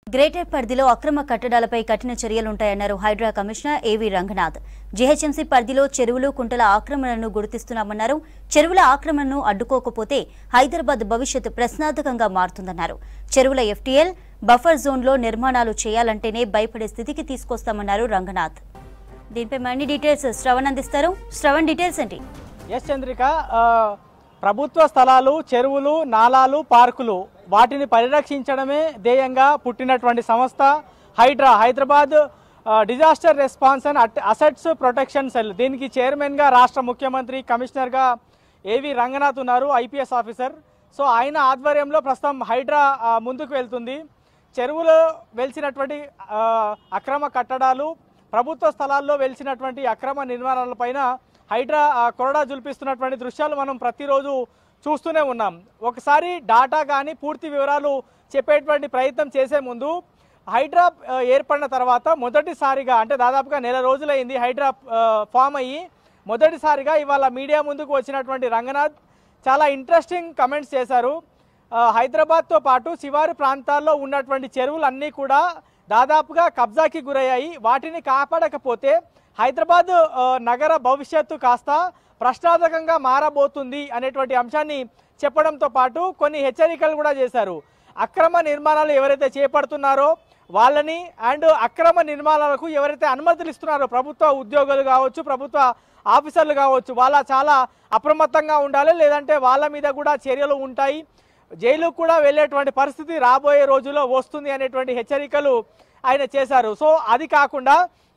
greater పరిధిలో అక్రమ కట్టడాలపై కఠిన చర్యలుంటాయన్నారు హైడ్రా కమిషనర్ ఏవి రంగనాథ్ జీహెచ్ఎంసీ పరిధిలో చెరువులు కుంటల ఆక్రమణలను గుర్తిస్తున్నామన్నారు చెరువుల ఆక్రమణను అడ్డుకోకపోతే హైదరాబాద్ భవిష్యత్తు ప్రశ్నార్థకంగా మారుతుందన్నారు చెరువుల ఎఫ్టీఎల్ బఫర్ జోన్లో నిర్మాణాలు చేయాలంటేనే భయపడే స్థితికి తీసుకొస్తామన్నారు రంగనాథ్ దీనిపై మరిన్ని డీటెయిల్స్ శ్రవణ్ అందిస్తారు శ్రవణ్ డీటెయిల్స్ ఏంటి ఎస్ చంద్రిక ఆ, ప్రభుత్వ స్థలాలు చెరువులు నాలాలు పార్కులు వాటిని పరిరక్షించడమే ధ్యేయంగా పుట్టినటువంటి సంస్థ హైడ్రా హైదరాబాద్ ఆ, డిజాస్టర్ రెస్పాన్స్ అండ్ అట్- అసెట్స్ ప్రొటెక్షన్ సెల్ దీనికి చైర్మన్గా రాష్ట్ర ముఖ్యమంత్రి కమిషనర్గా ఏవి రంగనాథ్ ఉన్నారు ఐపీఎస్ ఆఫీసర్ సో ఆయన ఆధ్వర్యంలో ప్రస్తుతం హైడ్రా ఆ, ముందుకు వెళ్తుంది చెరువులో వెలిసినటువంటి ఆ, అక్రమ కట్టడాలు ప్రభుత్వ స్థలాల్లో వెలిసినటువంటి అక్రమ నిర్మాణాలపైన హైడ్రా ఆ, కొరడా జుల్పిస్తున్నటువంటి దృశ్యాలు మనం ప్రతిరోజు చూస్తూనే ఉన్నాం ఒకసారి డాటా కానీ పూర్తి వివరాలు చెప్పేటువంటి ప్రయత్నం చేసే ముందు హైడ్రా ఆ, ఏర్పడిన తర్వాత మొదటిసారిగా అంటే దాదాపుగా నెల రోజులైంది హైడ్రా ఆ, ఫామ్ అయ్యి మొదటిసారిగా ఇవాళ మీడియా ముందుకు వచ్చినటువంటి రంగనాథ్ చాలా ఇంట్రెస్టింగ్ కమెంట్స్ చేశారు ఆ, హైదరాబాద్తో పాటు శివారు ప్రాంతాల్లో ఉన్నటువంటి చెరువులన్నీ కూడా దాదాపుగా కబ్జాకి గురయ్యాయి వాటిని కాపాడకపోతే హైదరాబాద్ ఆ, నగర భవిష్యత్తు కాస్త ప్రశ్నార్థకంగా మారబోతుంది అనేటువంటి అంశాన్ని చెప్పడంతో పాటు కొన్ని హెచ్చరికలు కూడా చేశారు అక్రమ నిర్మాణాలు ఎవరైతే చేపడుతున్నారో వాళ్ళని అండ్ అక్రమ నిర్మాణాలకు ఎవరైతే అనుమతులు ఇస్తున్నారో ప్రభుత్వ ఉద్యోగులు కావచ్చు ప్రభుత్వ ఆఫీసర్లు కావచ్చు వాళ్ళ చాలా అప్రమత్తంగా ఉండాలి లేదంటే వాళ్ళ మీద కూడా చర్యలు ఉంటాయి జైలుకు కూడా వెళ్ళేటువంటి పరిస్థితి రాబోయే రోజుల్లో వస్తుంది అనేటువంటి హెచ్చరికలు ఆయన చేశారు సో అది కాకుండా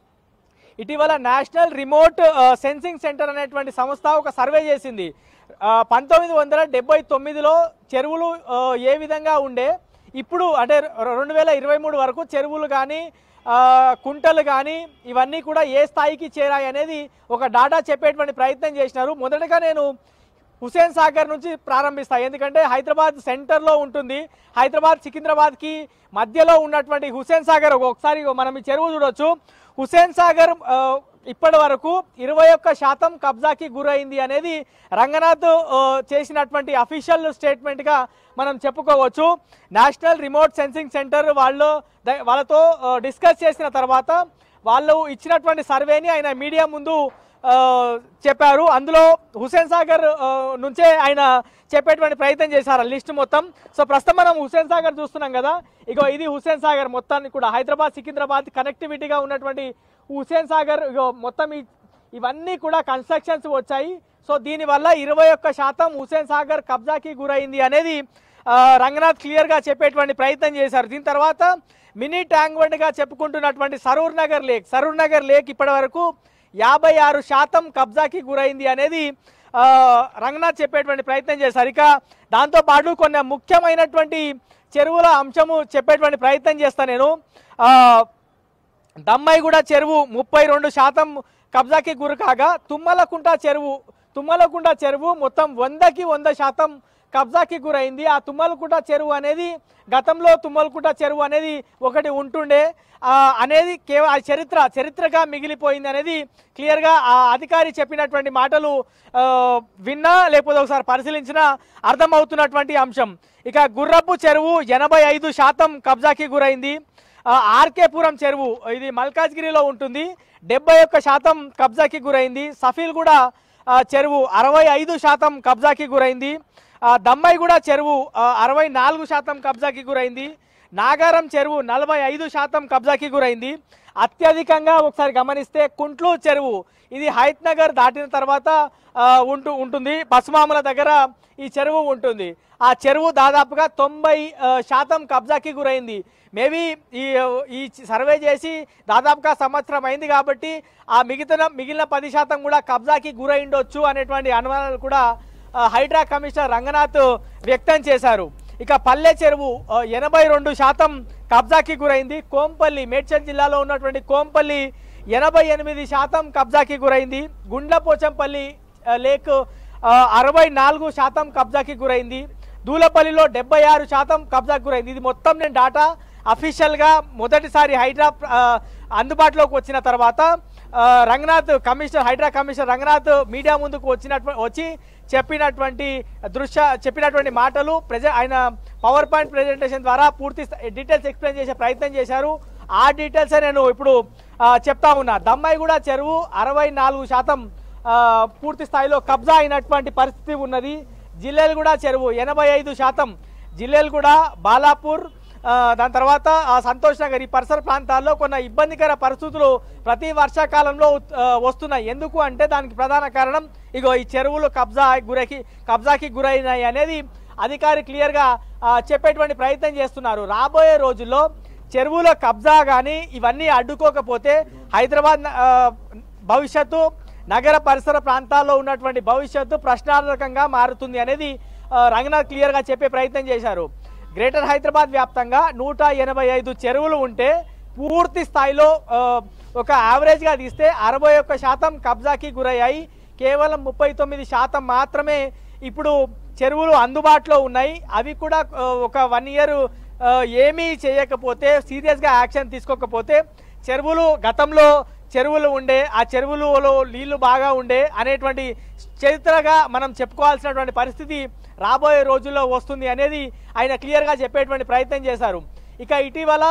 ఇటీవల నేషనల్ రిమోట్ ఆ, సెన్సింగ్ సెంటర్ అనేటువంటి సంస్థ ఒక సర్వే చేసింది ఆ, పంతొమ్మిది వందల డెబ్బై తొమ్మిదిలో చెరువులు ఆ, ఏ విధంగా ఉండే ఇప్పుడు అంటే రె- రెండు వేల ఇరవై మూడు వరకు చెరువులు కానీ కుంటలు కానీ ఇవన్నీ కూడా ఏ స్థాయికి చేరాయి అనేది ఒక డాటా చెప్పేటువంటి ప్రయత్నం చేసినారు మొదటగా నేను హుసేన్ సాగర్ నుంచి ప్రారంభిస్తా ఎందుకంటే హైదరాబాద్ సెంటర్లో ఉంటుంది హైదరాబాద్ సికింద్రాబాద్కి మధ్యలో ఉన్నటువంటి హుసేన్ సాగర్ ఒకసారి మనం ఈ చెరువు చూడొచ్చు హుసేన్ సాగర్ ఆ, ఇప్పటి వరకు ఇరవై ఒక్క శాతం కబ్జాకి గురైంది అనేది రంగనాథ్ ఆ, చేసినటువంటి అఫీషియల్ స్టేట్మెంట్గా మనం చెప్పుకోవచ్చు నేషనల్ రిమోట్ సెన్సింగ్ సెంటర్ వాళ్ళు ద- వాళ్ళతో ఆ, డిస్కస్ చేసిన తర్వాత వాళ్ళు ఇచ్చినటువంటి సర్వేని ఆయన మీడియా ముందు ఆ, చెప్పారు అందులో హుసేన్ సాగర్ ఆ, నుంచే ఆయన చెప్పేటువంటి ప్రయత్నం చేశారు లిస్ట్ మొత్తం సో ప్రస్తుతం మనం హుసేన్ సాగర్ చూస్తున్నాం కదా ఇగో ఇది హుసేన్ సాగర్ మొత్తాన్ని కూడా హైదరాబాద్ సికింద్రాబాద్ కనెక్టివిటీగా ఉన్నటువంటి హుసేన్ సాగర్ ఇగో మొత్తం ఈ- ఇవన్నీ కూడా కన్స్ట్రక్షన్స్ వచ్చాయి సో దీనివల్ల ఇరవై ఒక్క శాతం హుసేన్ సాగర్ కబ్జాకి గురైంది అనేది ఆ, రంగనాథ్ క్లియర్గా చెప్పేటువంటి ప్రయత్నం చేశారు దీని తర్వాత మినీ ట్యాంక్ బండ్గా చెప్పుకుంటున్నటువంటి సరూర్ నగర్ లేక్ సరూర్ నగర్ లేక్ ఇప్పటి వరకు యాభై ఆరు శాతం కబ్జాకి గురైంది అనేది ఆ, రంగనాథ్ చెప్పేటువంటి ప్రయత్నం చేశారు ఇక దాంతోపాటు కొన్ని ముఖ్యమైనటువంటి చెరువుల అంశము చెప్పేటువంటి ప్రయత్నం చేస్తాను నేను ఆ, దమ్మాయిగూడ చెరువు ముప్పై రెండు శాతం కబ్జాకి గురి కాగా తుమ్మలకుంట చెరువు తుమ్మలకుంట చెరువు మొత్తం వందకి వంద శాతం కబ్జాకి గురైంది ఆ తుమ్మలకుంట చెరువు అనేది గతంలో తుమ్మలకుంట చెరువు అనేది ఒకటి ఉంటుండే ఆ, అనేది కేవలం ఆ చరిత్ర చరిత్రగా మిగిలిపోయింది అనేది క్లియర్గా ఆ అధికారి చెప్పినటువంటి మాటలు ఆ, విన్నా లేకపోతే ఒకసారి పరిశీలించినా అర్థమవుతున్నటువంటి అంశం ఇక గుర్రపు చెరువు ఎనభై ఐదు శాతం కబ్జాకి గురైంది ఆ, ఆర్కేపురం చెరువు ఇది మల్కాజ్గిరిలో ఉంటుంది డెబ్బై ఒక్క శాతం కబ్జాకి గురైంది సఫీల్ కూడా ఆ, చెరువు అరవై ఐదు శాతం కబ్జాకి గురైంది ఆ, దమ్మాయిగూడ చెరువు ఆ, అరవై నాలుగు శాతం కబ్జాకి గురైంది నాగారం చెరువు నలభై ఐదు శాతం కబ్జాకి గురైంది అత్యధికంగా ఒకసారి గమనిస్తే కుంట్లూరు చెరువు ఇది హైత్ నగర్ దాటిన తర్వాత ఆ, ఉంటూ ఉంటుంది బస్మాముల దగ్గర ఈ చెరువు ఉంటుంది ఆ చెరువు దాదాపుగా తొంభై ఆ, శాతం కబ్జాకి గురైంది మేబీ ఈ ఈ సర్వే చేసి దాదాపుగా సంవత్సరం అయింది కాబట్టి ఆ మిగతా మిగిలిన పది శాతం కూడా కబ్జాకి గురైండొచ్చు అనేటువంటి అనుమానాలు కూడా ఆ, హైడ్రా కమిషనర్ రంగనాథ్ వ్యక్తం చేశారు ఇక పల్లె చెరువు ఆ, ఎనభై రెండు శాతం కబ్జాకి గురైంది కోంపల్లి మేడ్చల్ జిల్లాలో ఉన్నటువంటి కోంపల్లి ఎనభై ఎనిమిది శాతం కబ్జాకి గురైంది గుండ్లపోచంపల్లి ఆ, లేక్ ఆ, అరవై నాలుగు శాతం కబ్జాకి గురైంది దూలపల్లిలో డెబ్బై ఆరు శాతం కబ్జాకి గురైంది ఇది మొత్తం నేను డాటా అఫీషియల్గా మొదటిసారి హైడ్రా ఆ, అందుబాటులోకి వచ్చిన తర్వాత ఆ, Ranganath commissioner HYDRAA commissioner Ranganath media ముందుకు వచ్చినట్టు వచ్చి చెప్పినటువంటి దృశ్య చెప్పినటువంటి మాటలు ప్రజ ఆయన పవర్ పాయింట్ ప్రెజెంటేషన్ ద్వారా పూర్తి డీటెయిల్స్ ఎక్స్ప్లెయిన్ చేసే ప్రయత్నం చేశారు ఆ డీటెయిల్స్ నేను ఇప్పుడు ఆ, చెప్తా ఉన్నా దమ్మాయిగూడ చెరువు అరవై నాలుగు శాతం ఆ, పూర్తి స్థాయిలో కబ్జా అయినటువంటి పరిస్థితి ఉన్నది జిల్లేలగూడ చెరువు ఎనభై ఐదు శాతం జిల్లేలగూడ బాలాపూర్ ఆ, దాని తర్వాత ఆ సంతోష్ నగర్ ఈ పరిసర ప్రాంతాల్లో కొన్ని ఇబ్బందికర పరిస్థితులు ప్రతి వర్షాకాలంలో ఉత్- ఆ, వస్తున్నాయి ఎందుకు అంటే దానికి ప్రధాన కారణం ఇగో ఈ చెరువులు కబ్జా గురకి కబ్జాకి గురైనాయి అనేది అధికారి క్లియర్గా ఆ, చెప్పేటువంటి ప్రయత్నం చేస్తున్నారు రాబోయే రోజుల్లో చెరువుల కబ్జా కానీ ఇవన్నీ అడ్డుకోకపోతే హైదరాబాద్ న- ఆ, భవిష్యత్తు నగర పరిసర ప్రాంతాల్లో ఉన్నటువంటి భవిష్యత్తు ప్రశ్నార్థకంగా మారుతుంది అనేది ఆ, రంగనాథ్ క్లియర్గా చెప్పే ప్రయత్నం చేశారు గ్రేటర్ హైదరాబాద్ వ్యాప్తంగా నూట ఎనభై ఐదు చెరువులు ఉంటే పూర్తి స్థాయిలో ఆ, ఒక యావరేజ్గా తీస్తే అరవై ఒక్క శాతం కబ్జాకి గురయ్యాయి కేవలం ముప్పై తొమ్మిది శాతం మాత్రమే ఇప్పుడు చెరువులు అందుబాటులో ఉన్నాయి అవి కూడా ఆ, ఒక వన్ ఇయర్ ఏమీ చేయకపోతే సీరియస్గా యాక్షన్ తీసుకోకపోతే చెరువులు గతంలో చెరువులు ఉండే ఆ చెరువులలో నీళ్లు బాగా ఉండే అనేటువంటి చరిత్రగా మనం చెప్పుకోవాల్సినటువంటి పరిస్థితి రాబోయే రోజుల్లో వస్తుంది అనేది ఆయన క్లియర్గా చెప్పేటువంటి ప్రయత్నం చేశారు ఇక ఇటీవల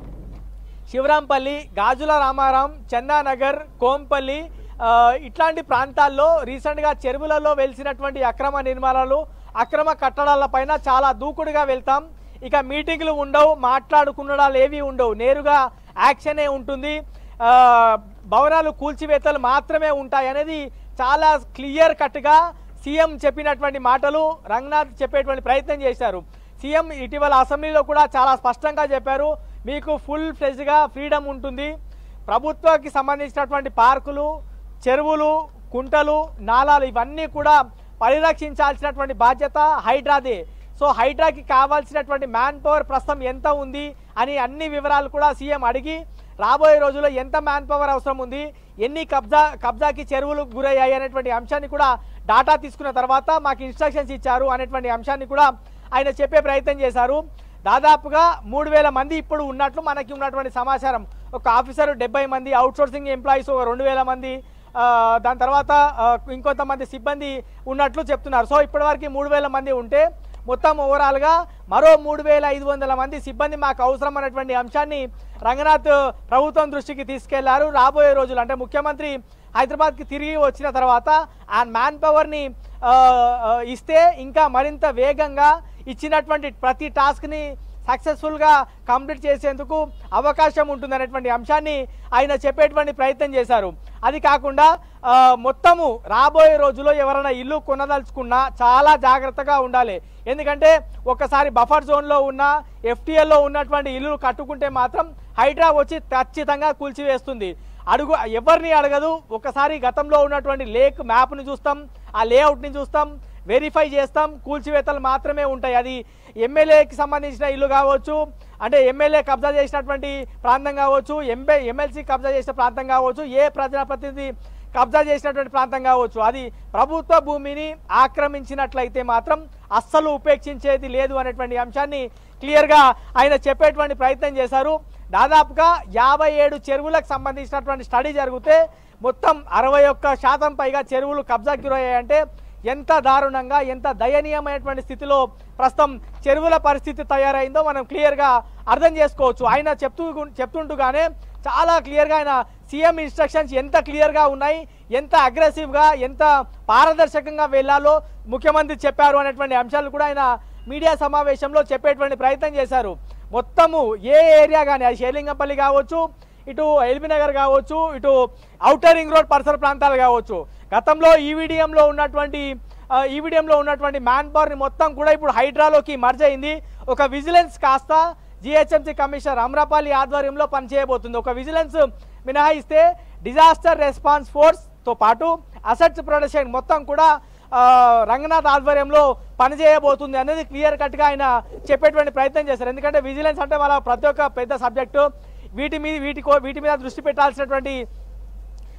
శివరాంపల్లి గాజుల రామారాం చందానగర్ కోంపల్లి ఆ, ఇట్లాంటి ప్రాంతాల్లో రీసెంట్గా చెరువులలో వెలిసినటువంటి అక్రమ నిర్మాణాలు అక్రమ కట్టడాల పైన చాలా దూకుడుగా వెళ్తాం ఇక మీటింగ్లు ఉండవు మాట్లాడుకునడాలు ఏవి ఉండవు నేరుగా యాక్షనే ఉంటుంది ఆ, భవనాలు కూల్చివేతలు మాత్రమే ఉంటాయి అనేది చాలా క్లియర్ కట్గా సీఎం చెప్పినటువంటి మాటలు రంగనాథ్ చెప్పేటువంటి ప్రయత్నం చేశారు సీఎం ఇటీవల అసెంబ్లీలో కూడా చాలా స్పష్టంగా చెప్పారు మీకు ఫుల్ ఫ్లెజ్గా ఫ్రీడమ్ ఉంటుంది ప్రభుత్వానికి సంబంధించినటువంటి పార్కులు చెరువులు కుంటలు నాలాలు ఇవన్నీ కూడా పరిరక్షించాల్సినటువంటి బాధ్యత హైడ్రాదే సో హైడ్రాకి కావాల్సినటువంటి మ్యాన్ పవర్ ప్రస్తుతం ఎంత ఉంది అని అన్ని వివరాలు కూడా సీఎం అడిగి రాబోయే రోజుల్లో ఎంత మ్యాన్ పవర్ అవసరం ఉంది ఎన్ని కబ్జా కబ్జాకి చెరువులు గురయ్యాయి అనేటువంటి అంశాన్ని కూడా డాటా తీసుకున్న తర్వాత మాకు ఇన్స్ట్రక్షన్స్ ఇచ్చారు అనేటువంటి అంశాన్ని కూడా ఆయన చెప్పే ప్రయత్నం చేశారు దాదాపుగా మూడు వేల మంది ఇప్పుడు ఉన్నట్లు మనకి ఉన్నటువంటి సమాచారం ఒక ఆఫీసర్ డెబ్బై మంది అవుట్సోర్సింగ్ ఎంప్లాయీస్ ఒక రెండు వేల మంది ఆ, దాని తర్వాత ఆ, ఇంకొంతమంది సిబ్బంది ఉన్నట్లు చెప్తున్నారు సో ఇప్పటివరకు మూడు వేల మంది ఉంటే మొత్తం ఓవరాల్గా మరో మూడు వేల ఐదు వందల మంది సిబ్బంది మాకు అవసరం అన్నటువంటి అంశాన్ని రంగనాథ్ ప్రభుత్వం దృష్టికి తీసుకెళ్లారు రాబోయే రోజులు అంటే ముఖ్యమంత్రి హైదరాబాద్కి తిరిగి వచ్చిన తర్వాత ఆ మ్యాన్ పవర్ని ఆ, ఆ, ఇస్తే ఇంకా మరింత వేగంగా ఇచ్చినటువంటి ప్రతి టాస్క్ని సక్సెస్ఫుల్గా కంప్లీట్ చేసేందుకు అవకాశం ఉంటుందనేటువంటి అంశాన్ని ఆయన చెప్పేటువంటి ప్రయత్నం చేశారు అది కాకుండా ఆ, మొత్తము రాబోయే రోజుల్లో ఎవరైనా ఇల్లు కొనదలుచుకున్నా చాలా జాగ్రత్తగా ఉండాలి ఎందుకంటే ఒకసారి బఫర్ జోన్లో ఉన్న ఎఫ్టీఎల్లో ఉన్నటువంటి ఇల్లు కట్టుకుంటే మాత్రం హైడ్రా వచ్చి ఖచ్చితంగా కూల్చివేస్తుంది అడుగు ఎవరిని అడగదు ఒకసారి గతంలో ఉన్నటువంటి లేక్ మ్యాప్ని చూస్తాం ఆ లేఅవుట్ని చూస్తాం వెరిఫై చేస్తాం కూల్చివేతలు మాత్రమే ఉంటాయి అది ఎమ్మెల్యేకి సంబంధించిన ఇల్లు కావచ్చు అంటే ఎమ్మెల్యే కబ్జా చేసినటువంటి ప్రాంతం కావచ్చు ఎంబే ఎమ్మెల్సీ కబ్జా చేసిన ప్రాంతం కావచ్చు ఏ ప్రజాప్రతినిధి కబ్జా చేసినటువంటి ప్రాంతం కావచ్చు అది ప్రభుత్వ భూమిని ఆక్రమించినట్లయితే మాత్రం అస్సలు ఉపేక్షించేది లేదు అనేటువంటి అంశాన్ని క్లియర్గా ఆయన చెప్పేటువంటి ప్రయత్నం చేశారు దాదాపుగా యాభై ఏడు చెరువులకు సంబంధించినటువంటి స్టడీ జరిగితే మొత్తం అరవై ఒక్క శాతం పైగా చెరువులు కబ్జాకి గురయ్యాయంటే ఎంత దారుణంగా ఎంత దయనీయమైనటువంటి స్థితిలో ప్రస్తుతం చెరువుల పరిస్థితి తయారైందో మనం క్లియర్గా అర్థం చేసుకోవచ్చు ఆయన చెప్తూ చెప్తుంటూగానే చాలా క్లియర్గా ఆయన సీఎం ఇన్స్ట్రక్షన్స్ ఎంత క్లియర్గా ఉన్నాయి ఎంత అగ్రెసివ్గా ఎంత పారదర్శకంగా వెళ్ళాలో ముఖ్యమంత్రి చెప్పారు అనేటువంటి అంశాలు కూడా ఆయన మీడియా సమావేశంలో చెప్పేటువంటి ప్రయత్నం చేశారు మొత్తము ఏ ఏరియా కానీ అది షేలింగంపల్లి కావచ్చు ఇటు ఎల్బీ నగర్ కావచ్చు ఇటు ఔటర్ రింగ్ రోడ్ పరిసర ప్రాంతాలు కావచ్చు గతంలో ఈవీడిఎంలో ఉన్నటువంటి ఆ, ఈవీడిఎంలో ఉన్నటువంటి మ్యాన్ పవర్ని మొత్తం కూడా ఇప్పుడు హైడ్రాలోకి మర్జ్ అయింది ఒక విజిలెన్స్ కాస్త జిహెచ్ఎంసీ కమిషనర్ అమ్రపాలి ఆధ్వర్యంలో పనిచేయబోతుంది ఒక విజిలెన్స్ మినహాయిస్తే డిజాస్టర్ రెస్పాన్స్ ఫోర్స్తో పాటు అసెట్స్ ప్రొడక్షన్ మొత్తం కూడా ఆ, రంగనాథ్ ఆధ్వర్యంలో పనిచేయబోతుంది అనేది క్లియర్ కట్గా ఆయన చెప్పేటువంటి ప్రయత్నం చేశారు ఎందుకంటే విజిలెన్స్ అంటే వాళ్ళ ప్రతి ఒక్క పెద్ద సబ్జెక్టు వీటి మీద వీటి కో- వీటి మీద దృష్టి పెట్టాల్సినటువంటి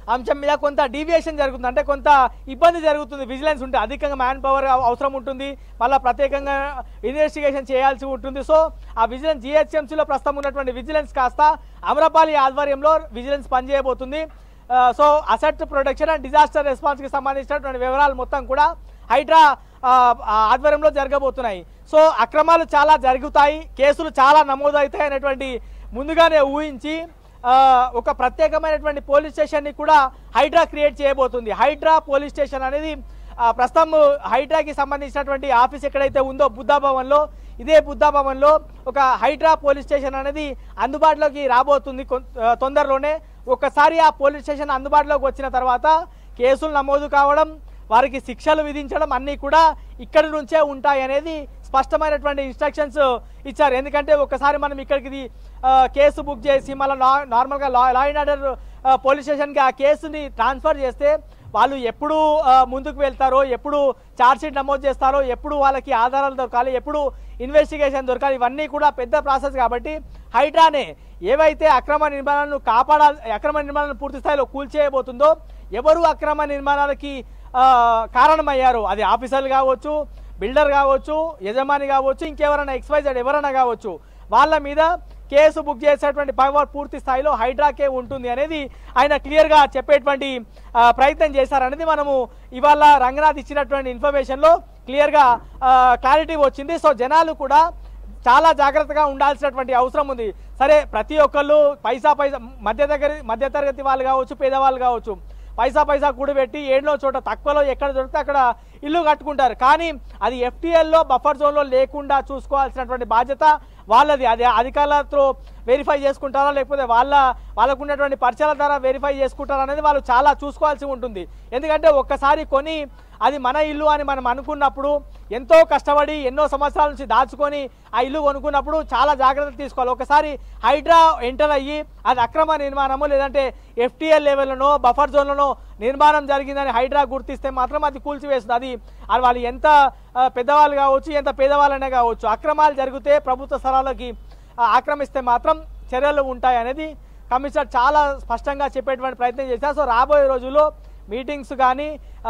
అంశం మీద కొంత డీవియేషన్ జరుగుతుంది అంటే కొంత ఇబ్బంది జరుగుతుంది విజిలెన్స్ ఉంటే అధికంగా మ్యాన్ పవర్ అవసరం ఉంటుంది మళ్ళీ ప్రత్యేకంగా ఇన్వెస్టిగేషన్ చేయాల్సి ఉంటుంది సో ఆ విజిలెన్స్ జిహెచ్ఎంసీలో ప్రస్తుతం ఉన్నటువంటి విజిలెన్స్ కాస్త అమరపాలి ఆధ్వర్యంలో విజిలెన్స్ పనిచేయబోతుంది ఆ, so asset protection and disaster రెస్పాన్స్కి సంబంధించినటువంటి వివరాలు మొత్తం కూడా హైడ్రా ఆ, ఆ ఆధ్వర్యంలో జరగబోతున్నాయి సో అక్రమాలు చాలా జరుగుతాయి కేసులు చాలా నమోదవుతాయి అనేటువంటి ముందుగానే ఊహించి ఆ, ఒక ప్రత్యేకమైనటువంటి పోలీస్ స్టేషన్ని కూడా హైడ్రా క్రియేట్ చేయబోతుంది హైడ్రా పోలీస్ స్టేషన్ అనేది ఆ, ప్రస్తుతం హైడ్రాకి సంబంధించినటువంటి ఆఫీస్ ఎక్కడైతే ఉందో బుద్ధా భవన్లో ఇదే బుద్ధా భవన్లో ఒక హైడ్రా పోలీస్ స్టేషన్ అనేది అందుబాటులోకి రాబోతుంది కొన్- ఆ, తొందరలోనే ఒక్కసారి ఆ పోలీస్ స్టేషన్ అందుబాటులోకి వచ్చిన తర్వాత కేసులు నమోదు కావడం వారికి శిక్షలు విధించడం అన్నీ కూడా ఇక్కడి నుంచే ఉంటాయి అనేది స్పష్టమైనటువంటి ఇన్స్ట్రక్షన్స్ ఇచ్చారు ఎందుకంటే ఒకసారి మనం ఇక్కడికి ఇది, ఆ, కేసు బుక్ చేసి మళ్ళీ నార్మల్గా law law and order police స్టేషన్కి ఆ కేసుని ట్రాన్స్ఫర్ చేస్తే వాళ్ళు ఎప్పుడు ఆ, ముందుకు వెళ్తారో ఎప్పుడు ఛార్జ్షీట్ నమోదు చేస్తారో ఎప్పుడు వాళ్ళకి ఆధారాలు దొరకాలి ఎప్పుడు ఇన్వెస్టిగేషన్ దొరకాలి ఇవన్నీ కూడా పెద్ద ప్రాసెస్ కాబట్టి హైడ్రానే ఏవైతే అక్రమ నిర్మాణాలను కాపాడాలి అక్రమ నిర్మాణాలను పూర్తి స్థాయిలో కూల్చేయబోతుందో ఎవరు అక్రమ నిర్మాణాలకి ఆ, కారణమయ్యారు అది ఆఫీసర్లు కావచ్చు బిల్డర్ కావచ్చు యజమాని కావచ్చు ఇంకెవరైనా ఎక్స్వైజెడ్ ఎవరైనా కావచ్చు వాళ్ళ మీద కేసు బుక్ చేసేటువంటి పవర్ పూర్తి స్థాయిలో హైడ్రాకే ఉంటుంది అనేది ఆయన క్లియర్గా చెప్పేటువంటి ఆ, ప్రయత్నం చేశారనేది మనము ఇవాళ రంగనాథ్ ఇచ్చినటువంటి ఇన్ఫర్మేషన్లో క్లియర్గా క్లారిటీ వచ్చింది సో జనాలు కూడా చాలా జాగ్రత్తగా ఉండాల్సినటువంటి అవసరం ఉంది సరే ప్రతి ఒక్కళ్ళు పైసా పైసా మధ్య దగ్గర మధ్య తరగతి వాళ్ళు కావచ్చు పేదవాళ్ళు కావచ్చు పైసా పైసా కూడబెట్టి ఏడో చోట తక్కువలో ఎక్కడ దొరికితే అక్కడ ఇల్లు కట్టుకుంటారు కానీ అది ఎఫ్టీఎల్లో బఫర్ జోన్లో లేకుండా చూసుకోవాల్సినటువంటి బాధ్యత వాళ్ళది అది అధికారులతో వెరిఫై చేసుకుంటారా లేకపోతే వాళ్ళ వాళ్ళకు ఉన్నటువంటి పరిచయాల ద్వారా వెరిఫై చేసుకుంటారా అనేది వాళ్ళు చాలా చూసుకోవాల్సి ఉంటుంది ఎందుకంటే ఒక్కసారి కొని అది మన ఇల్లు అని మనం అనుకున్నప్పుడు ఎంతో కష్టపడి ఎన్నో సంవత్సరాల నుంచి దాచుకొని ఆ ఇల్లు కొనుక్కున్నప్పుడు చాలా జాగ్రత్తలు తీసుకోవాలి ఒకసారి హైడ్రా ఎంటర్ అయ్యి అది అక్రమ నిర్మాణము లేదంటే ఎఫ్టీఎల్ లెవెల్లోనో బఫర్ జోన్లోనో నిర్మాణం జరిగిందని హైడ్రా గుర్తిస్తే మాత్రం అది కూల్చివేస్తుంది అది అది వాళ్ళు ఎంత ఆ, పెద్దవాళ్ళు కావచ్చు ఎంత పేదవాళ్ళనే కావచ్చు అక్రమాలు జరిగితే ప్రభుత్వ స్థలాలకి ఆ, ఆక్రమిస్తే మాత్రం చర్యలు ఉంటాయి అనేది కమిషనర్ చాలా స్పష్టంగా చెప్పేటువంటి ప్రయత్నం చేశారు సో రాబోయే రోజుల్లో మీటింగ్స్ కానీ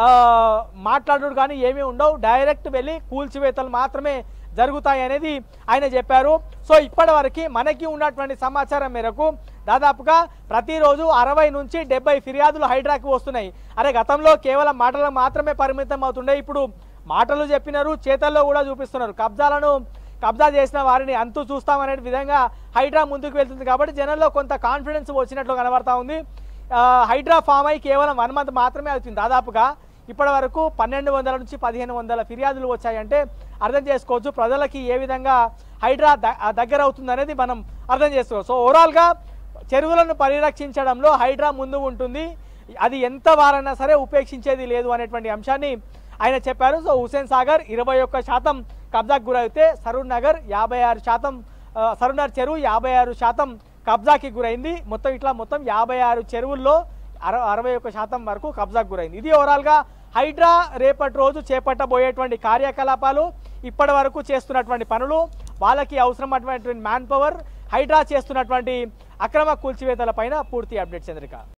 మాట్లాడుడు కానీ ఏమీ ఉండవు డైరెక్ట్ వెళ్ళి కూల్చివేతలు మాత్రమే జరుగుతాయి అనేది ఆయన చెప్పారు సో ఇప్పటి వరకు మనకి ఉన్నటువంటి సమాచారం మేరకు దాదాపుగా ప్రతిరోజు అరవై నుంచి డెబ్బై ఫిర్యాదులు హైడ్రాకి వస్తున్నాయి అరే గతంలో కేవలం మాటలకు మాత్రమే పరిమితం అవుతుండే ఇప్పుడు మాటలు చెప్పినారు చేతల్లో కూడా చూపిస్తున్నారు కబ్జాలను కబ్జా చేసిన వారిని అంతు చూస్తామనే విధంగా హైడ్రా ముందుకు వెళ్తుంది కాబట్టి జనంలో కొంత కాన్ఫిడెన్స్ వచ్చినట్లు కనబడతా ఉంది ఆ, హైడ్రా ఫామ్ అయి కేవలం వన్ మంత్ మాత్రమే అవుతుంది దాదాపుగా ఇప్పటి వరకు పన్నెండు వందల నుంచి పదిహేను వందల ఫిర్యాదులు వచ్చాయంటే అర్థం చేసుకోవచ్చు ప్రజలకి ఏ విధంగా హైడ్రా ద- దగ్గర అవుతుంది అనేది మనం అర్థం చేసుకోవచ్చు సో ఓవరాల్గా చెరువులను పరిరక్షించడంలో హైడ్రా ముందు ఉంటుంది అది ఎంత వారైనా సరే ఉపేక్షించేది లేదు అనేటువంటి అంశాన్ని ఆయన చెప్పారు సో హుసేన్ సాగర్ ఇరవై ఒక్క శాతం కబ్జాకు గురైతే సరూర్ నగర్ యాభై ఆరు శాతం ఆ, సరూర్ నగర్ చెరువు యాభై ఆరు శాతం కబ్జాకి గురైంది మొత్తం ఇట్లా మొత్తం యాభై ఆరు చెరువుల్లో అర అరవై ఒక్క శాతం వరకు కబ్జాకు గురైంది ఇది ఓవరాల్గా హైడ్రా రేపటి రోజు చేపట్టబోయేటువంటి కార్యకలాపాలు ఇప్పటి వరకు చేస్తున్నటువంటి పనులు వాళ్ళకి అవసరమైనటువంటి మ్యాన్ పవర్ హైడ్రా చేస్తున్నటువంటి అక్రమ కూల్చివేతల పైన పూర్తి అప్డేట్ చంద్రిక